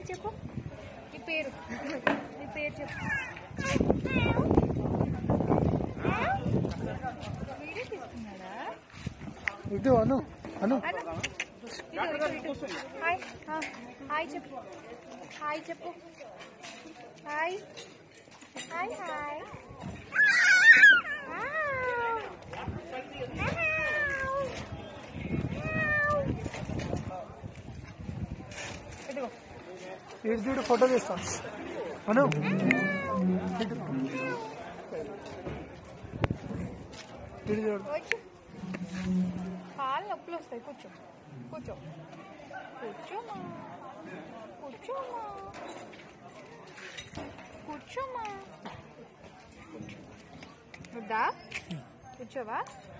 చెప్పు నీ పేరు నీ పేరు చెప్పు వీడియో తీసుకున్నాడా ఇటు అను అను అను. ఇటు, ఇటు, ఇటు. హాయ్ ఆ, హాయ్ చెప్పు హాయ్ చెప్పు హాయ్ హాయ్ హాయ్ ఇదిగో ఇటు చూడు ఫోటో తీస్తాను అను ఇటు ఇటు చూడు కూర్చో కాళ్ళు నొప్పులు వస్తాయి కూర్చో కూర్చో కూర్చోమా కూర్చోమా కూర్చోమా వద్దా కూర్చోవా